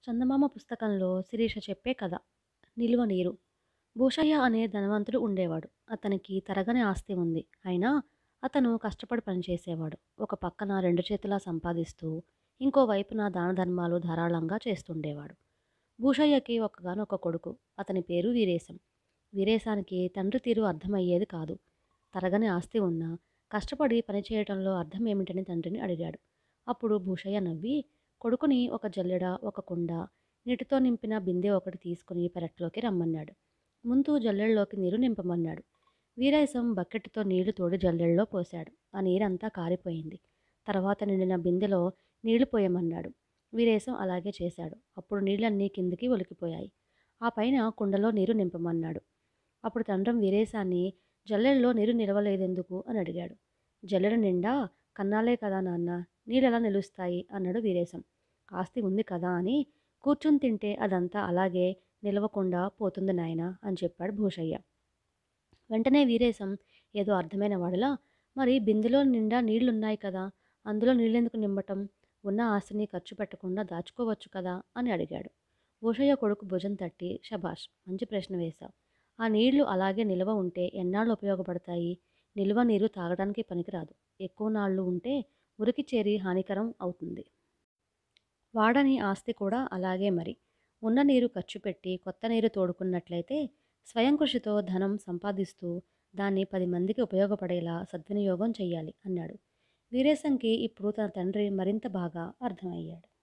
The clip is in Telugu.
చందమామ పుస్తకంలో శిరీష చెప్పే కథ నిలువ నీరు భూషయ్య అనే ధనవంతుడు ఉండేవాడు అతనికి తరగని ఆస్తి ఉంది అయినా అతను కష్టపడి పనిచేసేవాడు ఒక పక్కన రెండు చేతులా సంపాదిస్తూ ఇంకో వైపున దాన ధర్మాలు ధారాళంగా చేస్తుండేవాడు భూషయ్యకి ఒక్కగానొక్క కొడుకు అతని పేరు వీరేశం వీరేశానికి తండ్రి తీరు అర్థమయ్యేది కాదు తరగని ఆస్తి ఉన్నా కష్టపడి పనిచేయటంలో అర్థం ఏమిటని తండ్రిని అడిగాడు అప్పుడు భూషయ్య నవ్వి కొడుకుని ఒక జల్లెడ ఒక కుండ నీటితో నింపిన బిందె ఒకటి తీసుకుని పెరట్లోకి రమ్మన్నాడు ముందు జల్లెడలోకి నీరు నింపమన్నాడు వీరేశం బకెట్తో నీళ్లు తోడి జల్లెడలో పోశాడు ఆ నీరంతా కారిపోయింది తర్వాత నిండిన బిందెలో నీళ్లు పోయమన్నాడు వీరేశం అలాగే చేశాడు అప్పుడు నీళ్ళన్నీ కిందికి ఒలికిపోయాయి ఆ పైన కుండలో నీరు నింపమన్నాడు అప్పుడు తండ్రం వీరేశాన్ని జల్లెడలో నీరు నిలవలేదెందుకు అని అడిగాడు జల్లెడ నిండా కన్నాలే కదా నాన్న నీళ్ళెలా నిలుస్తాయి అన్నాడు వీరేశం ఆస్తి ఉంది కదా అని కూర్చుని తింటే అదంతా అలాగే నిలవకుండా పోతుంది నాయన అని చెప్పాడు భూషయ్య వెంటనే వీరేశం ఏదో అర్థమైన వాడిలా మరి బిందెలో నిండా నీళ్లున్నాయి కదా అందులో నీళ్ళెందుకు నింపటం ఉన్న ఆస్తిని ఖర్చు పెట్టకుండా దాచుకోవచ్చు కదా అని అడిగాడు భూషయ్య కొడుకు భుజం తట్టి షబాష్ మంచి ప్రశ్న వేశావు ఆ నీళ్లు అలాగే నిల్వ ఉంటే ఎన్నాళ్ళు ఉపయోగపడతాయి నిల్వ నీరు తాగడానికి పనికిరాదు ఎక్కువ నాళ్ళు ఉంటే మురికి చేరి హానికరం అవుతుంది వాడని ఆస్తి కూడా అలాగే మరి ఉన్న నీరు ఖర్చు పెట్టి కొత్త నీరు తోడుకున్నట్లయితే స్వయం కృషితో ధనం సంపాదిస్తూ దాన్ని పది మందికి ఉపయోగపడేలా సద్వినియోగం చెయ్యాలి అన్నాడు వీరేశంకి ఇప్పుడు తన తండ్రి మరింత బాగా అర్థమయ్యాడు